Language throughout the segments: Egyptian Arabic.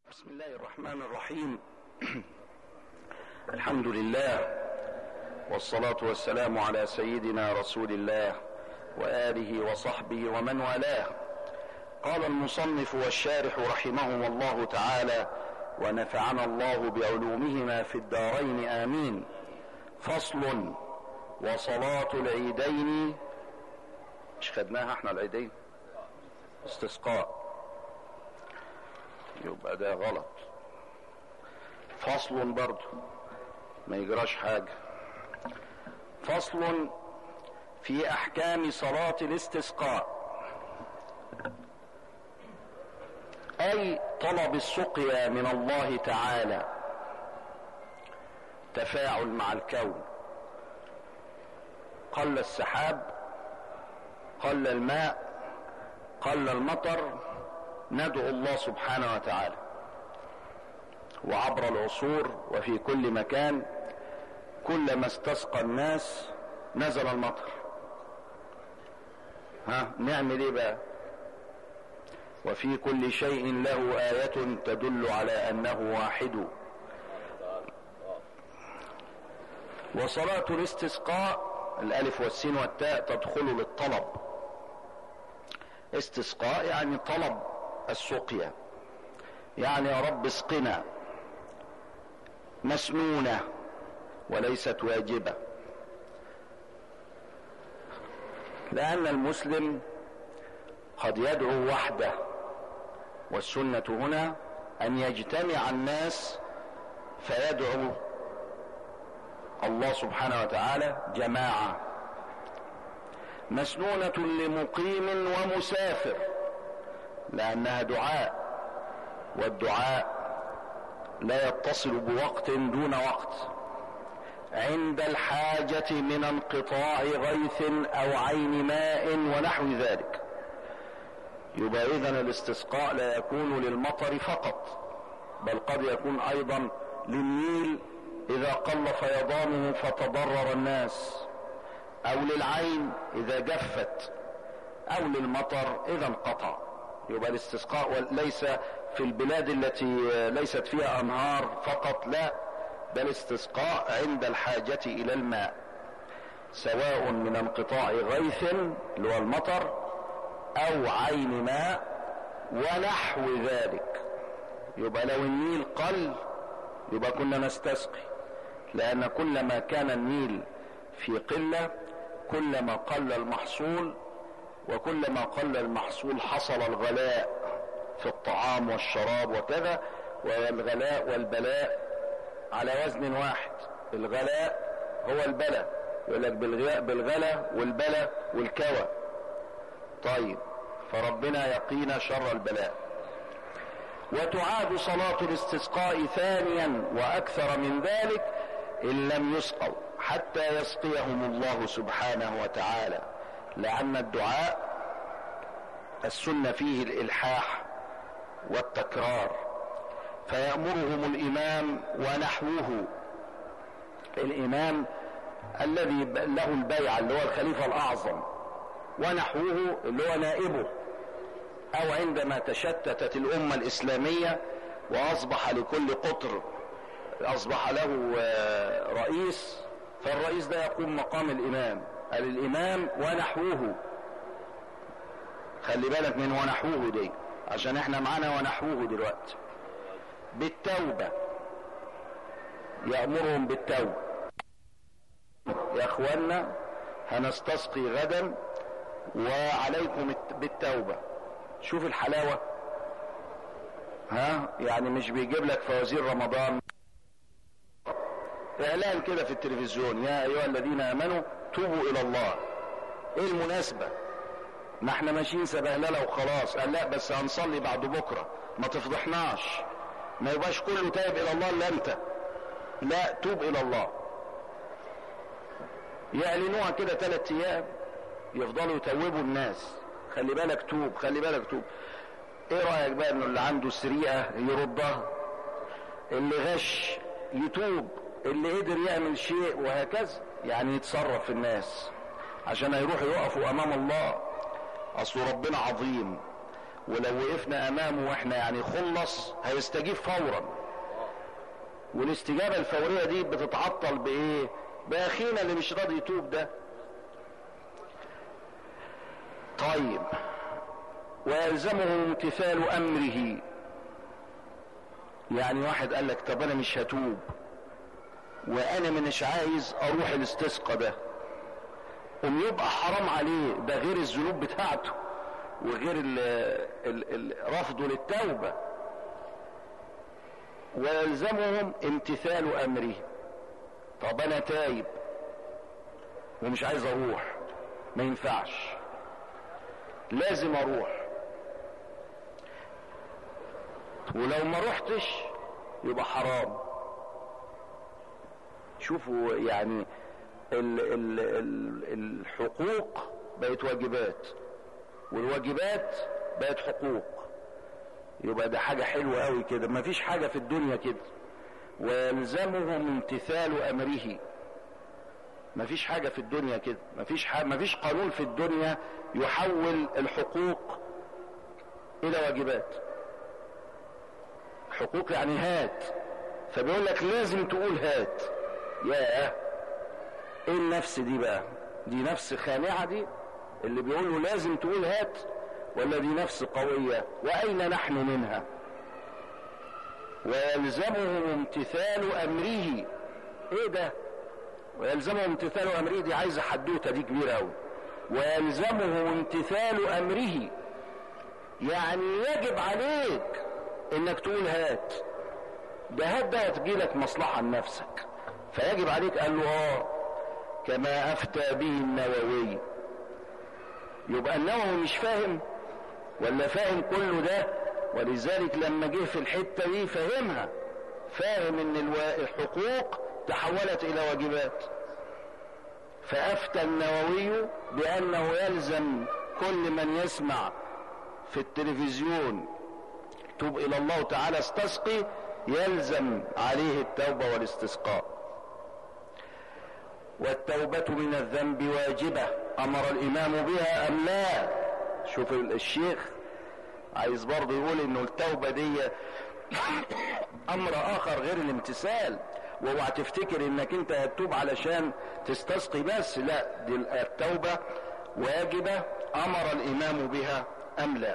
بسم الله الرحمن الرحيم الحمد لله والصلاة والسلام على سيدنا رسول الله وآله وصحبه ومن والاه قال المصنف والشارح رحمهم الله تعالى ونفعنا الله بعلومهما في الدارين آمين فصل وصلاة العيدين مش خدناها احنا العيدين استسقاء يبقى ده غلط فصل برضه ما يجراش حاجة فصل في احكام صلاة الاستسقاء اي طلب السقيا من الله تعالى تفاعل مع الكون قل السحاب قل الماء قل المطر ندعو الله سبحانه وتعالى وعبر العصور وفي كل مكان كلما استسقى الناس نزل المطر ها نعمل ايه بقى وفي كل شيء له آية تدل على أنه واحد وصلاة الاستسقاء الألف والسين والتاء تدخل للطلب استسقاء يعني طلب السقيا يعني يا رب اسقنا مسنونة وليست واجبة لأن المسلم قد يدعو وحده والسنة هنا أن يجتمع الناس فيدعو الله سبحانه وتعالى جماعة مسنونة لمقيم ومسافر لأنها دعاء والدعاء لا يتصل بوقت دون وقت عند الحاجة من انقطاع غيث أو عين ماء ونحو ذلك يبقى إذن الاستسقاء لا يكون للمطر فقط بل قد يكون أيضا للنيل إذا قل فيضانه فتضرر الناس أو للعين إذا جفت أو للمطر إذا انقطع يبقى الاستسقاء ليس في البلاد التي ليست فيها انهار فقط لا بل استسقاء عند الحاجة الى الماء سواء من انقطاع غيث اللي هو المطر او عين ماء ونحو ذلك يبقى لو النيل قل يبقى كنا نستسقي لان كلما كان النيل في قلة كلما قل المحصول وكلما قل المحصول حصل الغلاء في الطعام والشراب وكذا والغلاء والبلاء على وزن واحد الغلاء هو البلاء يقول لك بالغلاء بالغلا والبلاء والكوى طيب فربنا يقينا شر البلاء وتعاد صلاة الاستسقاء ثانيا واكثر من ذلك ان لم يسقوا حتى يسقيهم الله سبحانه وتعالى لأن الدعاء السنة فيه الإلحاح والتكرار فيأمرهم الإمام ونحوه الإمام الذي له البيعة اللي هو الخليفة الأعظم ونحوه اللي هو نائبه أو عندما تشتتت الأمة الإسلامية وأصبح لكل قطر أصبح له رئيس فالرئيس ده يقوم مقام الإمام قال الامام ونحوه خلي بالك من ونحوه دي عشان احنا معانا ونحوه دلوقتي بالتوبة يأمرهم بالتوبة يا اخوانا هنستسقي غدا وعليكم بالتوبة شوف الحلاوة ها يعني مش بيجيب لك فوازير رمضان اعلان كده في التلفزيون يا ايها الذين امنوا توبوا الى الله ايه المناسبة ما احنا ماشيين سبهللة وخلاص قال لا بس هنصلي بعد بكرة ما تفضحناش ما يبقاش كله تائب الى الله الا انت لا توب الى الله يعلنوها كده ثلاث ايام يفضلوا يتوبوا الناس خلي بالك توب خلي بالك توب ايه رأيك بقى انه اللي عنده سريقة يردها اللي غش يتوب اللي قدر يعمل شيء وهكذا يعني يتصرف في الناس عشان هيروحوا يقفوا امام الله اصل ربنا عظيم ولو وقفنا امامه واحنا يعني خلص هيستجيب فورا والاستجابة الفورية دي بتتعطل بايه باخينا اللي مش راضي يتوب ده طيب ويلزمه امتثال امره يعني واحد قال لك طب انا مش هتوب وانا مش عايز اروح الاستسقى ده قوم يبقى حرام عليه ده غير الذنوب بتاعته وغير ال ال ال رفضه للتوبة ويلزمهم امتثال امره طب انا تايب ومش عايز اروح ما ينفعش لازم اروح ولو ما رحتش يبقى حرام شوفوا يعني ال ال ال الحقوق بقت واجبات والواجبات بقت حقوق يبقى ده حاجة حلوة قوي كده ما فيش حاجة في الدنيا كده ويلزمهم امتثال امره ما فيش حاجة في الدنيا كده ما فيش حاجة ما فيش قانون في الدنيا يحول الحقوق الى واجبات حقوق يعني هات فبيقول لك لازم تقول هات يا ايه النفس دي بقى دي نفس خانعة دي اللي بيقول له لازم تقول هات ولا دي نفس قوية واين نحن منها ويلزمه امتثال امره ايه ده ويلزمه امتثال امره دي عايزة حدوتة دي كبيرة اوي ويلزمه امتثال امره يعني يجب عليك انك تقول هات ده هات ده هتجيلك مصلحة لنفسك فيجب عليك قال له اه كما افتى به النووي يبقى النووي مش فاهم ولا فاهم كله ده ولذلك لما جه في الحتة دي فهمها فاهم ان الحقوق تحولت الى واجبات فافتى النووي بانه يلزم كل من يسمع في التلفزيون توب الى الله تعالى استسقي يلزم عليه التوبة والاستسقاء والتوبة من الذنب واجبة امر الامام بها ام لا شوف الشيخ عايز برضه يقول انه التوبة دي امر اخر غير الامتثال واوعى تفتكر انك انت هتتوب علشان تستسقي بس لا دي التوبة واجبة امر الامام بها ام لا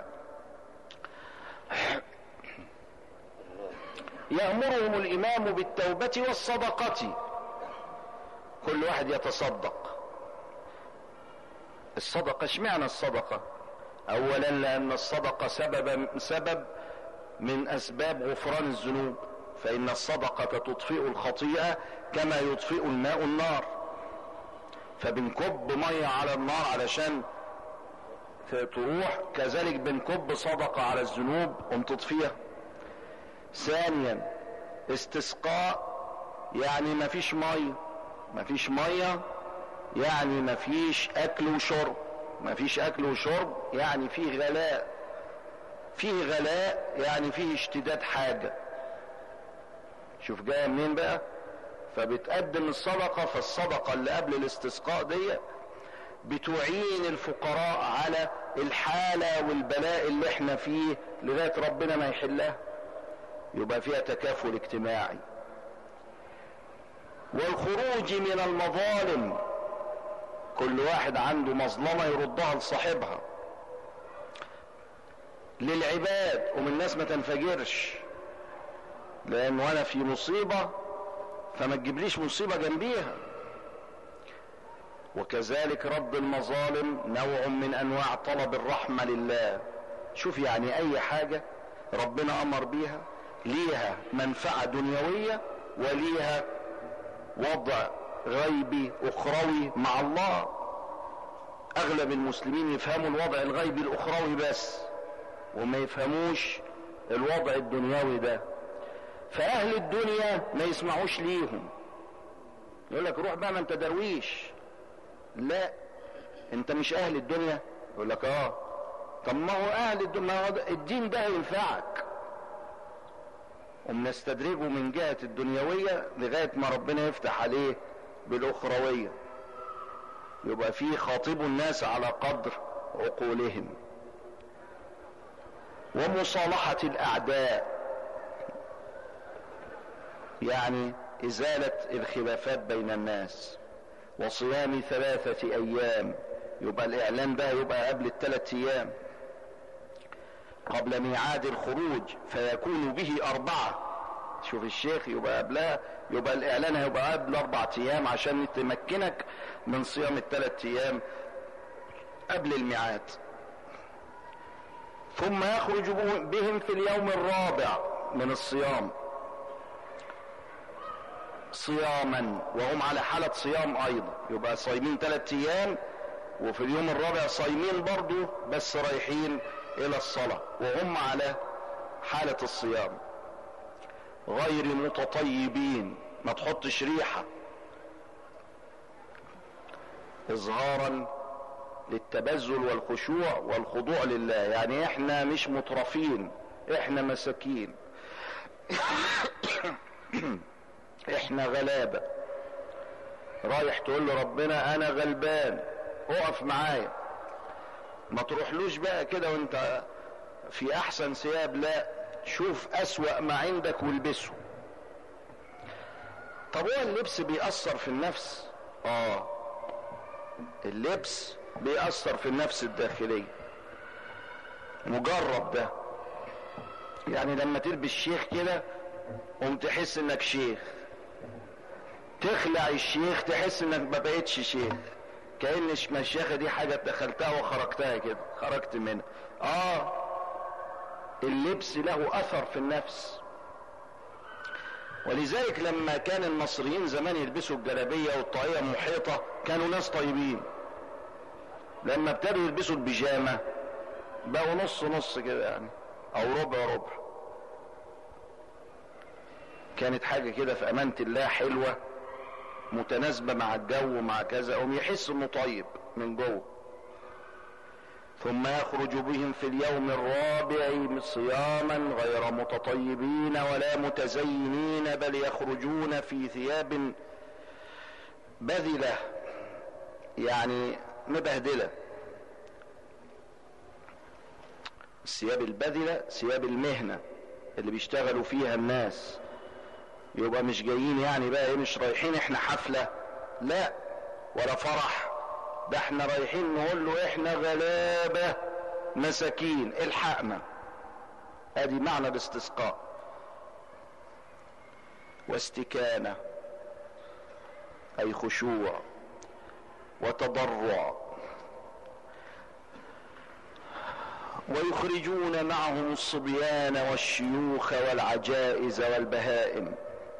يأمرهم الإمام بالتوبة والصدقة كل واحد يتصدق الصدقة اشمعنى الصدقة أولا لأن الصدقة سبب, سبب من أسباب غفران الذنوب فإن الصدقة تطفئ الخطيئة كما يطفئ الماء النار فبنكب مية على النار علشان تروح كذلك بنكب صدقة على الذنوب قم تطفيها ثانيا استسقاء يعني مفيش ميه مفيش ميه يعني مفيش اكل وشرب مفيش اكل وشرب يعني فيه غلاء فيه غلاء يعني فيه اشتداد حاجة شوف جاية منين بقى فبتقدم الصدقة فالصدقة اللي قبل الاستسقاء دي بتعين الفقراء على الحالة والبلاء اللي احنا فيه لغاية ربنا ما يحلها يبقى فيها تكافل اجتماعي والخروج من المظالم كل واحد عنده مظلمة يردها لصاحبها للعباد ومن الناس ما تنفجرش لان وانا في مصيبة فما تجيبليش مصيبة جنبيها وكذلك رد المظالم نوع من انواع طلب الرحمة لله شوف يعني اي حاجة ربنا امر بيها ليها منفعة دنيوية وليها وضع غيبي اخروي مع الله اغلب المسلمين يفهموا الوضع الغيبي الاخروي بس وما يفهموش الوضع الدنيوي ده فاهل الدنيا ما يسمعوش ليهم يقول لك روح بقى ما انت درويش لا انت مش اهل الدنيا يقول لك اه طب ما هو اهل الدنيا ما هو الدين ده ينفعك وبنستدرجه من جهة الدنيوية لغاية ما ربنا يفتح عليه بالاخروية يبقى فيه خاطب الناس على قدر عقولهم ومصالحة الاعداء يعني ازالة الخلافات بين الناس وصيام ثلاثة ايام يبقى الاعلان ده يبقى قبل الثلاث ايام قبل ميعاد الخروج فيكون به اربعة شوف الشيخ يبقى قبلها يبقى الاعلان هيبقى قبل اربع ايام عشان تمكنك من صيام الثلاث ايام قبل الميعاد ثم يخرج بهم في اليوم الرابع من الصيام صياما وهم على حالة صيام ايضا يبقى صايمين ثلاث ايام وفي اليوم الرابع صايمين برضو بس رايحين الى الصلاة وهم على حالة الصيام غير متطيبين ما تحطش ريحة اظهارا للتبذل والخشوع والخضوع لله يعني احنا مش مترفين احنا مساكين احنا غلابة رايح تقول له ربنا انا غلبان اقف معايا ما تروحلوش بقى كده وانت في احسن ثياب لا شوف اسوأ ما عندك والبسه طب هو اللبس بيأثر في النفس اه اللبس بيأثر في النفس الداخلية مجرب ده يعني لما تلبس شيخ كده قوم تحس انك شيخ تخلع الشيخ تحس انك ما بقتش شيخ كأن المشيخة دي حاجة دخلتها وخرجتها كده خرجت منها اه اللبس له اثر في النفس ولذلك لما كان المصريين زمان يلبسوا الجلابية والطاقية محيطة كانوا ناس طيبين لما ابتدوا يلبسوا البيجامة بقوا نص نص كده يعني او ربع ربع كانت حاجة كده في امانة الله حلوة متناسبة مع الجو مع كذا قوم يحس انه طيب من جوه ثم يخرج بهم في اليوم الرابع صياما غير متطيبين ولا متزينين بل يخرجون في ثياب بذلة يعني مبهدلة الثياب البذلة ثياب المهنة اللي بيشتغلوا فيها الناس يبقى مش جايين يعني بقى ايه مش رايحين احنا حفلة لا ولا فرح ده احنا رايحين نقول له احنا غلابة مساكين الحقنا ادي معنى الاستسقاء واستكانة اي خشوع وتضرع ويخرجون معهم الصبيان والشيوخ والعجائز والبهائم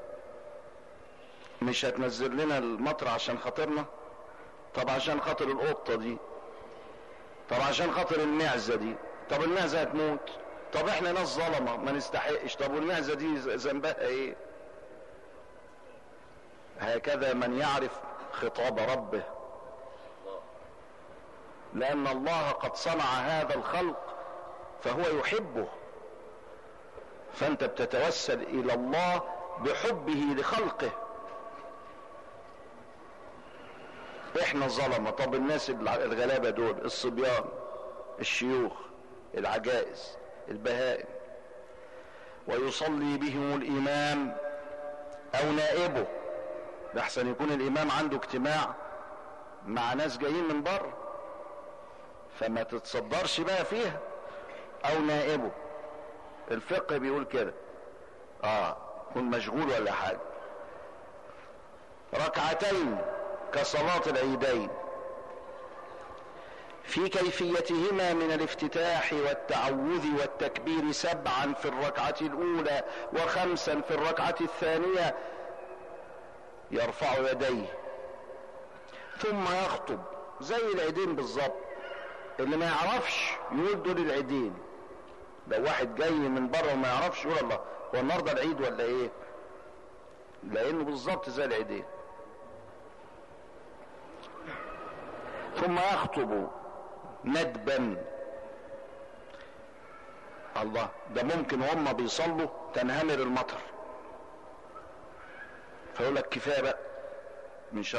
مش هتنزل لنا المطر عشان خاطرنا طب عشان خاطر القطة دي طب عشان خاطر المعزة دي طب المعزة هتموت طب احنا ناس ظلمة ما نستحقش طب والمعزة دي ذنبها ايه هكذا من يعرف خطاب ربه لان الله قد صنع هذا الخلق فهو يحبه فانت بتتوسل الى الله بحبه لخلقه احنا ظلمه طب الناس الغلابه دول الصبيان الشيوخ العجائز البهائم ويصلي بهم الامام او نائبه لحسن يكون الامام عنده اجتماع مع ناس جايين من بره فما تتصدرش بقى فيها او نائبه الفقه بيقول كده اه كن مشغول ولا حاجه ركعتين كصلاة العيدين في كيفيتهما من الافتتاح والتعوذ والتكبير سبعا في الركعة الأولى وخمسا في الركعة الثانية يرفع يديه ثم يخطب زي العيدين بالظبط اللي ما يعرفش يقول دول العيدين لو واحد جاي من بره وما يعرفش يقول الله هو النهارده العيد ولا ايه لانه بالظبط زي العيدين ثم يخطب ندبا الله ده ممكن وهم بيصلوا تنهمر المطر فيقول لك كفايه بقى مش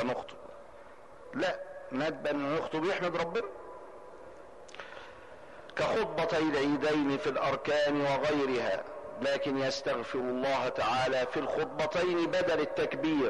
كخطبتي العيدين في الاركان وغيرها لكن يستغفر الله تعالى في الخطبتين بدل التكبير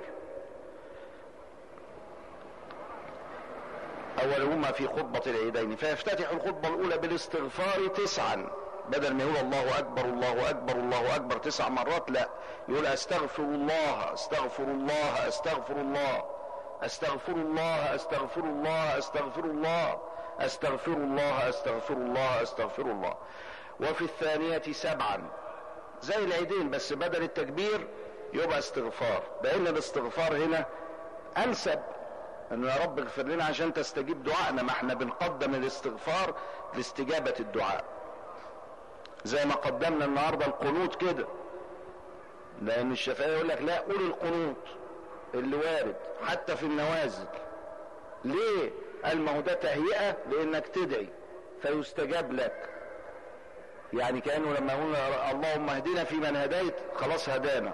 اولهما في خطبة العيدين فيفتتح الخطبة الاولى بالاستغفار تسعا بدل ما يقول الله اكبر الله اكبر الله اكبر تسع مرات لا يقول استغفر الله استغفر الله استغفر الله استغفر الله استغفر الله استغفر الله استغفر الله استغفر الله استغفر الله وفي الثانية سبعا زي العيدين بس بدل التكبير يبقى استغفار لان الاستغفار هنا انسب انه يا رب اغفر لنا عشان تستجيب دعائنا ما احنا بنقدم الاستغفار لاستجابة الدعاء زي ما قدمنا النهاردة القنوت كده لان الشافعي يقول لك لا قول القنوت اللي وارد حتى في النوازل ليه قال ما هو ده تهيئة لانك تدعي فيستجاب لك يعني كانه لما يقول اللهم اهدنا في من هديت خلاص هدانا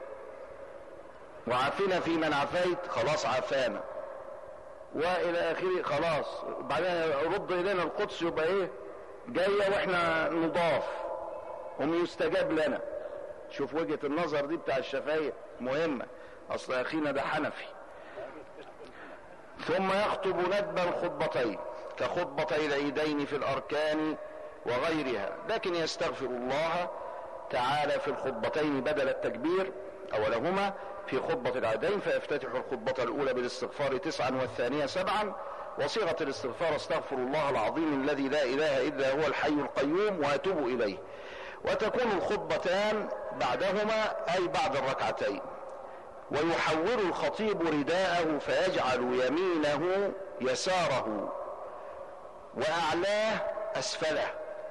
وعافنا في من عافيت خلاص عافانا والى اخره خلاص بعدين رد الينا القدس يبقى ايه جايه واحنا نضاف هم يستجاب لنا شوف وجهه النظر دي بتاع الشفاية مهمه اصل اخينا ده حنفي ثم يخطب ندبا خطبتين كخطبتي العيدين في الاركان وغيرها لكن يستغفر الله تعالى في الخطبتين بدل التكبير أولهما في خطبة العيدين فيفتتح الخطبة الأولى بالاستغفار تسعا والثانية سبعا وصيغة الاستغفار استغفر الله العظيم الذي لا إله إلا هو الحي القيوم وأتوب إليه وتكون الخطبتان بعدهما أي بعد الركعتين ويحول الخطيب رداءه فيجعل يمينه يساره وأعلاه أسفله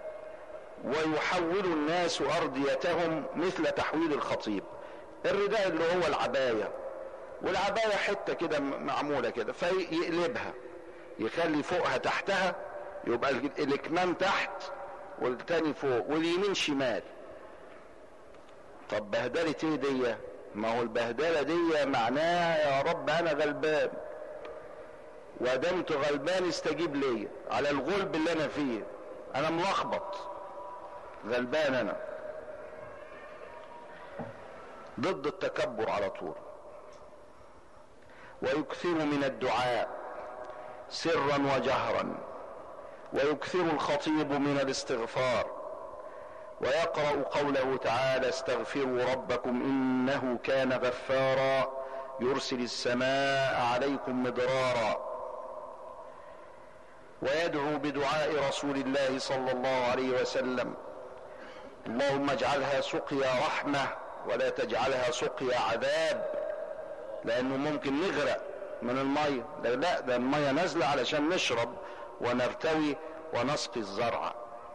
ويحول الناس أرديتهم مثل تحويل الخطيب الرداء اللي هو العباية والعباية حتة كده معمولة كده فيقلبها يخلي فوقها تحتها يبقى الكمام تحت والتاني فوق واليمين شمال طب بهدلة ايه دي ما هو البهدلة دي معناها يا رب انا غلبان ودمت غلبان استجيب لي على الغلب اللي انا فيه انا ملخبط غلبان انا ضد التكبر على طول ويكثر من الدعاء سرا وجهرا ويكثر الخطيب من الاستغفار ويقرا قوله تعالى استغفروا ربكم انه كان غفارا يرسل السماء عليكم مدرارا ويدعو بدعاء رسول الله صلى الله عليه وسلم اللهم اجعلها سقيا رحمه ولا تجعلها سقيا عذاب لانه ممكن نغرق من الميه لا لا ده الميه نازله علشان نشرب ونرتوي ونسقي الزرع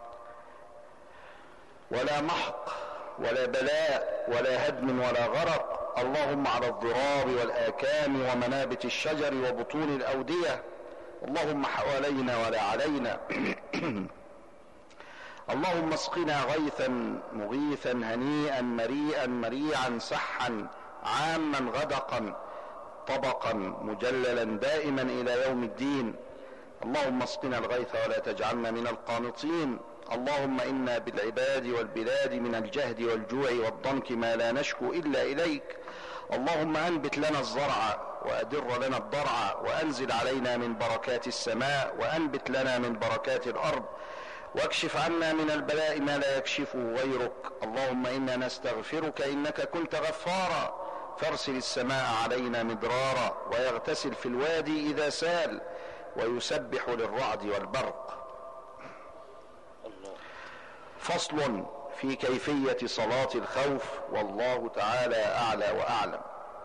ولا محق ولا بلاء ولا هدم ولا غرق اللهم على الضراب والاكام ومنابت الشجر وبطون الاوديه اللهم حوالينا ولا علينا اللهم اسقنا غيثا مغيثا هنيئا مريئا مريعا سحا عاما غدقا طبقا مجللا دائما الى يوم الدين اللهم اسقنا الغيث ولا تجعلنا من القانطين اللهم انا بالعباد والبلاد من الجهد والجوع والضنك ما لا نشكو الا اليك اللهم انبت لنا الزرع وادر لنا الضرع وانزل علينا من بركات السماء وانبت لنا من بركات الارض واكشف عنا من البلاء ما لا يكشفه غيرك اللهم انا نستغفرك انك كنت غفارا فارسل السماء علينا مدرارا ويغتسل في الوادي اذا سال ويسبح للرعد والبرق فصل في كيفيه صلاه الخوف والله تعالى اعلى واعلم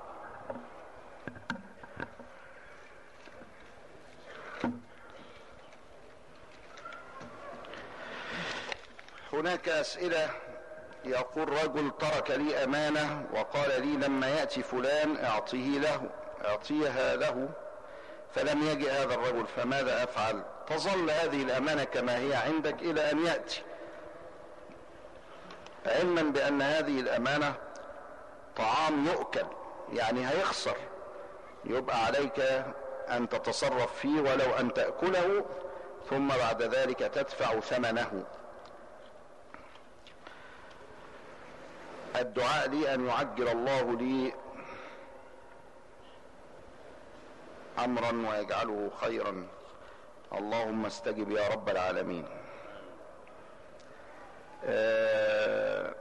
هناك اسئله يقول رجل ترك لي امانه وقال لي لما ياتي فلان اعطيه له اعطيها له فلم يجئ هذا الرجل فماذا افعل تظل هذه الامانه كما هي عندك الى ان ياتي علما بان هذه الامانه طعام يؤكل يعني هيخسر يبقى عليك ان تتصرف فيه ولو ان تاكله ثم بعد ذلك تدفع ثمنه الدعاء لي ان يعجل الله لي امرا ويجعله خيرا اللهم استجب يا رب العالمين آه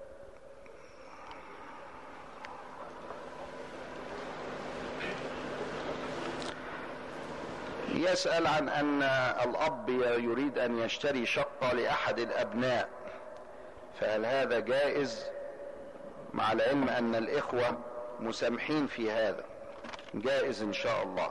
يسأل عن أن الأب يريد أن يشتري شقة لأحد الأبناء فهل هذا جائز مع العلم أن الإخوة مسامحين في هذا جائز إن شاء الله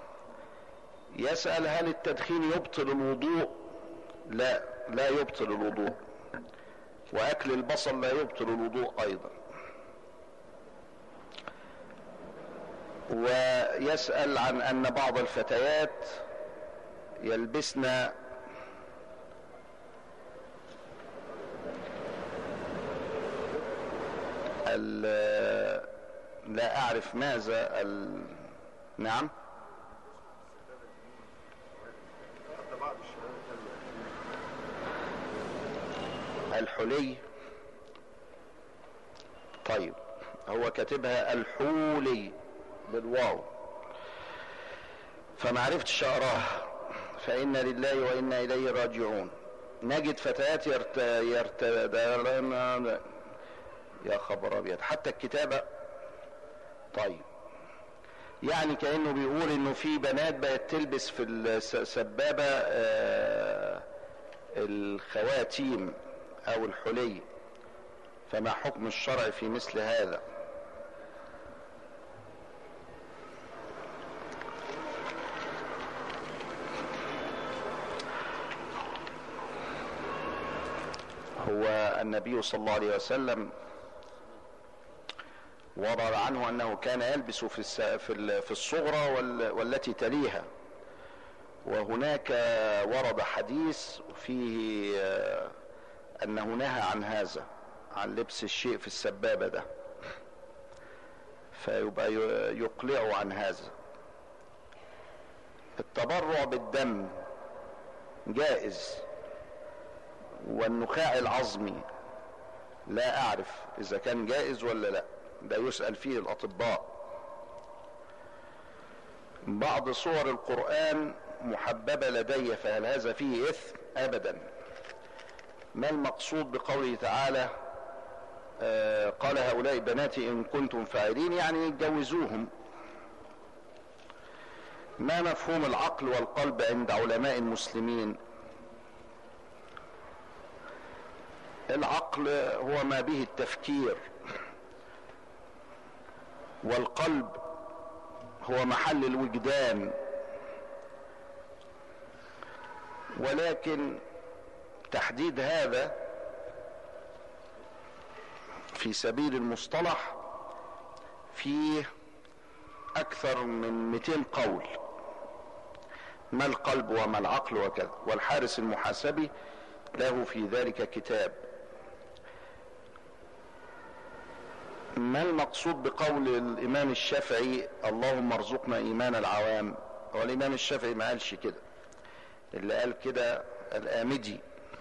يسأل هل التدخين يبطل الوضوء لا لا يبطل الوضوء وأكل البصل لا يبطل الوضوء أيضا ويسأل عن أن بعض الفتيات يلبسن لا أعرف ماذا ال... نعم الحلي طيب هو كاتبها الحولي بالواو فما عرفتش اقراها فإنا لله وإنا إليه راجعون نجد فتيات يرت... يرت... يا خبر أبيض حتى الكتابة طيب يعني كأنه بيقول إنه في بنات بقت تلبس في السبابة آه الخواتيم أو الحلي فما حكم الشرع في مثل هذا هو النبي صلى الله عليه وسلم ورد عنه انه كان يلبس في في الصغرى والتي تليها وهناك ورد حديث فيه انه نهى عن هذا عن لبس الشيء في السبابه ده فيبقى يقلع عن هذا التبرع بالدم جائز والنخاع العظمي لا اعرف اذا كان جائز ولا لا ده يسأل فيه الاطباء بعض صور القرآن محببة لدي فهل هذا فيه اثم ابدا ما المقصود بقوله تعالى آه قال هؤلاء بناتي ان كنتم فاعلين يعني يتجوزوهم ما مفهوم العقل والقلب عند علماء المسلمين العقل هو ما به التفكير والقلب هو محل الوجدان ولكن تحديد هذا في سبيل المصطلح فيه اكثر من 200 قول ما القلب وما العقل وكذا والحارس المحاسبي له في ذلك كتاب ما المقصود بقول الامام الشافعي اللهم ارزقنا ايمان العوام هو الامام الشافعي ما قالش كده اللي قال كده الامدي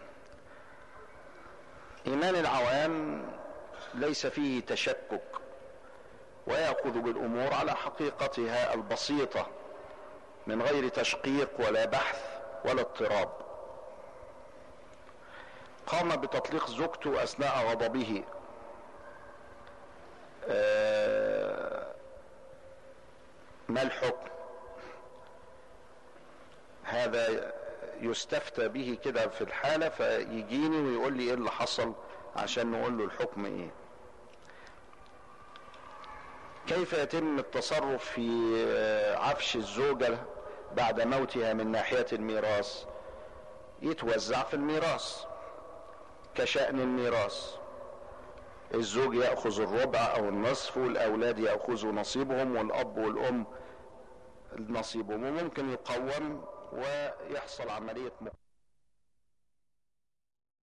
ايمان العوام ليس فيه تشكك وياخذ بالامور على حقيقتها البسيطه من غير تشقيق ولا بحث ولا اضطراب قام بتطليق زوجته اثناء غضبه ما الحكم هذا يستفتى به كده في الحالة فيجيني ويقول لي ايه اللي حصل عشان نقول له الحكم ايه كيف يتم التصرف في عفش الزوجة بعد موتها من ناحية الميراث يتوزع في الميراث كشأن الميراث الزوج يأخذ الربع او النصف والاولاد يأخذوا نصيبهم والاب والام نصيبهم وممكن يقوم ويحصل عملية مقاومة